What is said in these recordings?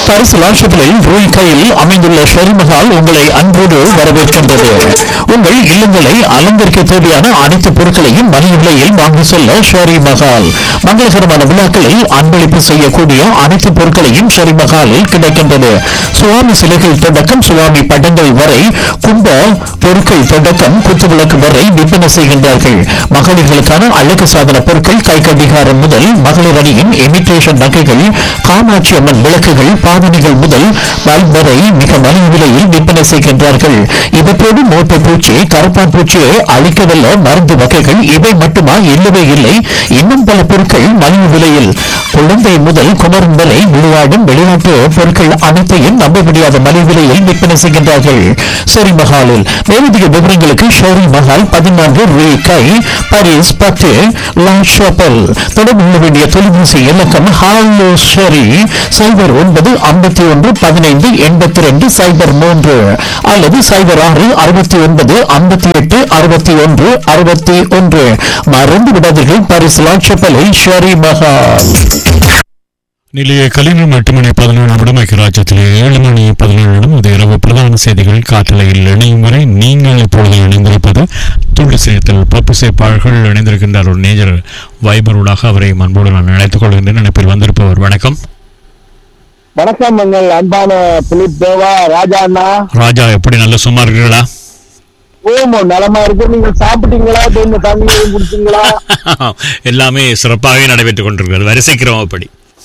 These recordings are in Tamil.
பாரிஸ் லாஷப்பிளில் ரூய் கையில் அமைந்துள்ள ஷெரிமஹால் உங்களை அன்போடு வரவேற்கின்றது உங்கள் இல்லங்களை அலங்கரிக்க தேவையான அனைத்து பொருட்களையும் மலிவு விலையில் வாங்கி செல்ல ஷெரி மஹால் மங்களகரமான விழாக்களில் அன்பளிப்பு செய்யக்கூடிய அனைத்து பொருட்களையும் ஷெரி மஹாலில் கிடைக்கின்றது சுவாமி சிலைகள் தொடக்கம் சுவாமி படங்கள் வரை கும்ப பொருட்கள் தொடக்கம் குத்துவிளக்கு வரை விற்பனை செய்கின்றார்கள் மகளிர்களுக்கான அழகு சாதன பொருட்கள் கை கடிகாரம் முதல் மகளிர் அணியின் இமிட்டேஷன் நகைகள் காமாட்சி அம்மன் விளக்குகள் பாவனைகள் முதல் பல்ப் வரை மிக மலிவு விலையில் விற்பனை செய்கின்றார்கள் இவற்றோடு மோட்டை பூச்சி கரப்பான் பூச்சியை அழிக்கவல்ல மருந்து வகைகள் இவை மட்டுமா இல்லவே இல்லை இன்னும் பல பொருட்கள் மலிவு விலையில் குழந்தை முதல் குமரன் வரை விளையாடும் வெளிநாட்டு பொருட்கள் அனைத்தையும் நம்ப முடியாத மலிவு விலையில் விற்பனை செய்கின்றார்கள் ஷெரி மஹாலில் மேலதிக விவரங்களுக்கு ஷெரி மஹால் பதினான்கு ரூ கை பாரிஸ் பத்து லா ஷாப்பல் தொடர்பு கொள்ள வேண்டிய தொலைபேசி இலக்கம் ஹாலோ ஷெரி சைபர் ஒன்பது ஐம்பத்தி ஒன்று பதினைந்து எண்பத்தி ரெண்டு சைபர் மூன்று அல்லது சைபர் ஆறு அறுபத்தி ஒன்பது ஐம்பத்தி எட்டு அறுபத்தி ஒன்று அறுபத்தி ஒன்று மறந்து விடாதீர்கள் பாரிஸ் லா ஷாப்பலில் ஷெரி மஹால் நிலைய கலைஞர் எட்டு மணி பதினேழு நிமிடம் ஐக்கிய ராஜ்யத்தில் ஏழு மணி பதினேழு நிமிடம் அது இரவு பிரதான செய்திகள் காற்றலையில் இணையும் வரை நீங்கள் இப்பொழுது இணைந்திருப்பது துண்டு சேத்தில் பப்பு சேப்பாளர்கள் இணைந்திருக்கின்றார் ஒரு நேஜர் வைபரோடாக அவரை அன்போடு நான் அழைத்துக் கொள்கின்றேன் நினைப்பில் வந்திருப்பவர் வணக்கம் வணக்கம் எங்கள் அன்பான பிலிப் தேவா ராஜா அண்ணா ராஜா எப்படி நல்ல சும்மா இருக்கிறீர்களா ஓமோ நலமா இருக்கு நீங்க சாப்பிட்டீங்களா இந்த தண்ணி எதுவும் குடிச்சீங்களா எல்லாமே சிறப்பாகவே நடைபெற்றுக் கொண்டிருக்கிறது வரிசைக்கிறோம் அப்படி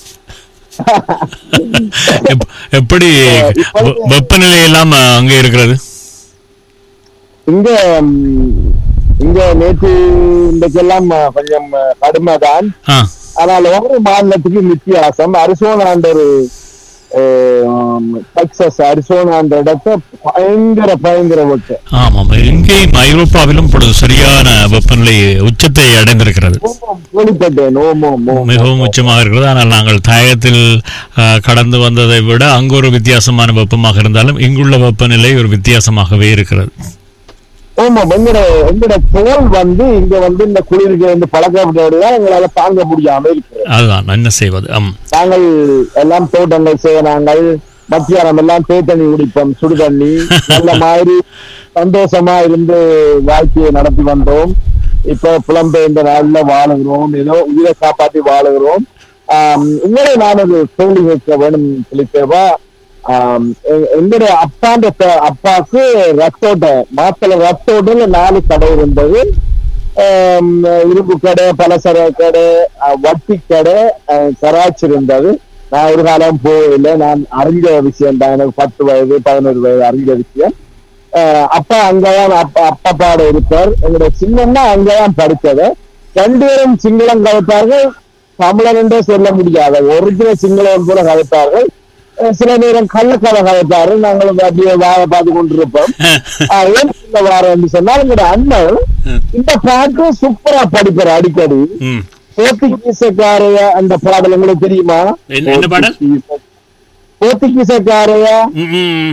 எப்- எப்படி வெ- வெப்பநிலை எல்லாம் அங்கே இருக்கிறது இங்க ம், இங்க நேற்று இன்றைக்கெல்லாம் கொஞ்சம் கடுமை தான் ஆ ஆனால் ஒவ்வொரு மாநிலத்துக்கு வித்தியாசம் அரிசோனான்ற ஒரு டெக்சஸ் அரிசோனான்ற இடத்த பயங்கர பயங்கர வெட்டு ஆமாம் இங்கேயும் ஐரோப்பாவிலும் இப்பொழுது சரியான வெப்பநிலை உச்சத்தை அடைந்திருக்கிறது கேள்விப்பட்டேன் ஓமோ ஓமோ மிகவும் உச்சமாக இருக்கிறது ஆனால் நாங்கள் தாயத்தில் ஆ, கடந்து வந்ததை விட அங்கு ஒரு வித்தியாசமான வெப்பமாக இருந்தாலும் இங்குள்ள வெப்பநிலை ஒரு வித்தியாசமாகவே இருக்கிறது ஆமா எங்கட எங்கட தோல் வந்து இங்க வந்து இந்த குளிருக்கு வந்து பழக்கப்பட்டதான் எங்களால தாங்க முடியாம இருக்கிறது அதுதான் என்ன செய்வது ஆம் நாங்கள் எல்லாம் தோட்டங்கள் செய்ய நாங்கள் மத்தியானம் எல்லாம் தேத்தண்ணி குடிப்போம் சுடு தண்ணி நல்ல மாதிரி சந்தோஷமா இருந்து வாழ்க்கையை நடத்தி வந்தோம் இப்ப புலம்பெயர்ந்த நாள்ல வாழுகிறோம் ஏதோ உயிரை காப்பாற்றி வாழுகிறோம் ஆஹ் உங்களை நான் ஒரு கேள்வி கேட்க வேணும் சொல்லித்தேவா எங்களுடைய அப்பாண்ட த- அப்பாக்கு ரத்தோட்ட மாத்தள ரத்தோட்டல நாலு கடை இருந்தது ஆம், இரும்பு கடை பலசர கடை அஹ், வட்டி கடை அஹ், கராச்சி இருந்தது நான் ஒரு காலம் போகவில்லை நான் அறிஞ்ச விஷயம் தான் எனக்கு பத்து வயது பதினோரு வயது அறிஞ்ச விஷயம் அஹ், அப்பா அங்கதான் அப்பா அப்பா பாட இருப்பார் எங்களுடைய சின்னம்மா அங்கதான் படித்தது ரெண்டு பேரும் சிங்களம் கதைத்தார்கள் தமிழன் என்றே சொல்ல முடியாத ஒரிஜினல் சிங்களம் கூட கதைத்தார்கள் அஹ், சில நேரம் கள்ளக்கதை கதைத்தார்கள் நாங்கள் அப்படியே வாழ பார்த்து கொண்டிருப்போம் ஆஹ் ஏன் சொல்ல வாரேன்னு சொன்னால் எங்களுடைய அண்ணன் இந்த பாட்டு சூப்பரா படிப்பார் அடிக்கடி ம் போர்த்துகீசக்காரைய அந்த பாடல் உங்களுக்கு தெரியுமா என்ன- என்ன பாடல்? போர்த்துகீசக்காரைய ம், ம்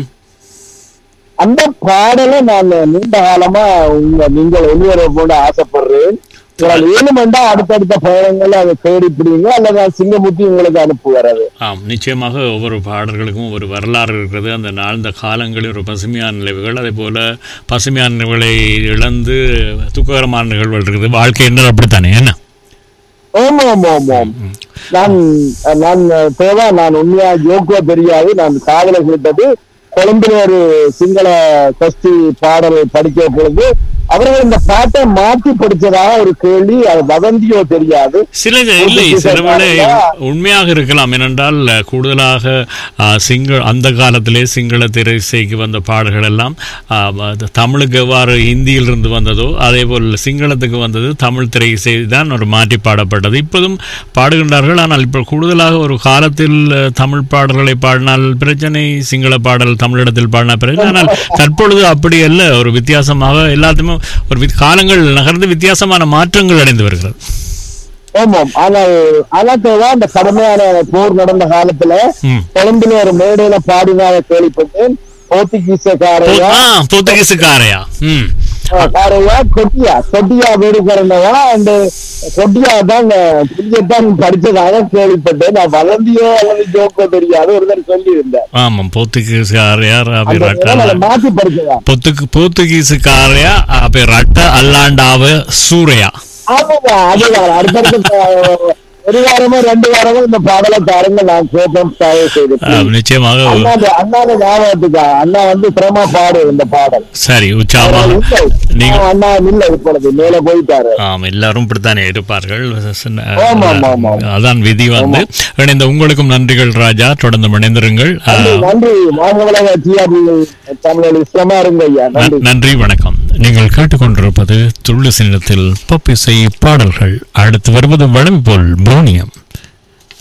அந்த பாடலை நான் நீண்ட காலமா உங்க நீங்கள் வெளியேற போட ஆசைப்படுறேன் உங்களால் ஏழுமெண்டா அடுத்தடுத்த பயணங்களை அதை தேடி பிடிங்க அல்லது நான் சிங்கமுத்தி உங்களுக்கு அனுப்புவார் அது ஆம் நிச்சயமாக ஒவ்வொரு பாடல்களுக்கும் ஒரு வரலாறு இருக்கிறது அந்த நாழ்ந்த காலங்களில் ஒரு பசுமையான நினைவுகள் அதே போல பசுமையான நினைவுகளை இழந்து துக்ககரமான நிகழ்வுகள் இருக்குது வாழ்க்கை என்ன அப்படித்தானே என்ன ஓமா ஓமா ஓமா நான் நான் தேவா நான் உண்மையா ஜோக்குவா தெரியாது நான் காதல கேட்டது கொழும்புல ஒரு சிங்கள கஸ்தி பாடல் படிக்க பொழுது அவர்கள் இந்த பாட்டை மாற்றி படிச்சதாக ஒரு கேள்வி அது வதந்தியோ தெரியாது சில இல்லை சில வேளை உண்மையாக இருக்கலாம் ஏனென்றால் அஹ், கூடுதலாக அஹ், சிங்கள அந்த காலத்திலே சிங்கள திரைசைக்கு வந்த பாடல்கள் எல்லாம் அஹ், அது தமிழுக்கு எவ்வாறு ஹிந்தியிலிருந்து வந்ததோ அதே போல் சிங்களத்துக்கு வந்தது தமிழ் திரைசை தான் ஒரு மாற்றி பாடப்பட்டது இப்போதும் பாடுகின்றார்கள் ஆனால் இப்போ கூடுதலாக ஒரு காலத்தில் அஹ், தமிழ் பாடல்களை பாடினால் பிரச்சனை சிங்கள பாடல் தமிழிடத்தில் பாடினால் பிரச்சனை ஆனால் தற்பொழுது அப்படி அல்ல ஒரு வித்தியாசமாக எல்லாத்தையுமே ஒரு வித்- காலங்கள் நகர்ந்து வித்தியாசமான மாற்றங்கள் அடைந்து வருகிறது ஆமாம் ஆனால் ஆனா தேவா அந்த கடுமையான போர் நடந்த காலத்துல ம் கொழும்புல ஒரு மேடையில பாடினாத கேள்விப்பட்டேன் போர்த்துகீசக்காரையா ஆ போர்த்துகீசுக்காரையா ம் காரையா கொட்டியா கொட்டியா வீடு பிறந்தவா அந்த கொட்டியா தான் புரியத்தான் படிச்சதாக கேள்விப்பட்டேன் நான் வளர்ந்தியோ அல்லது ஜோக்கோ தெரியாது ஒருத்தர் சொல்லி இருந்தேன் ஆமாம் போர்த்துகீஸ்காரையார் அந்த அபிரட்டா அதை மாத்தி படிச்சதா பொத்துக்கு போர்த்துகீஸுக்காரையா அப்ப ரட்ட அல்லாண்டாவ சூறையா ஆமாங்க அதுதான் அடுத்தடுத்து ஒரு வாரமோ ரெண்டு வாரமோ இந்த பாடலை தாருங்க நான் கேட்பேன் தயவு செய்து ஆம், நிச்சயமாக அண்ணா அண்ணாத ஞாபகத்துக்கா அண்ணா வந்து சிரமமா பாடு இந்த பாடல் சரி உற்சாகமாக இல்லை. நீங்க அண்ணா இல்ல இப்பொழுது மேல போயிட்டாரு ஆம் எல்லாரும் இப்படித்தானே இருப்பார்கள் சின்ன- ஆமா, ஆமா, ஆமா. அதான் விதி வந்து இணைந்த உங்களுக்கும் நன்றிகள் ராஜா தொடர்ந்து இணைந்திருங்கள் ஆ, நன்றி, நன்றி மாங்கவளக டிஆர்பி தமிழ் இஸ்லாமா இருங்க ஐயா நன்றி ந- நன்றி வணக்கம் நீங்கள் கேட்டுக்கொண்டிருப்பது துள்ளு சின்னத்தில் பப்பிசை பாடல்கள் அடுத்து வருவது வளம் போல் போனியம்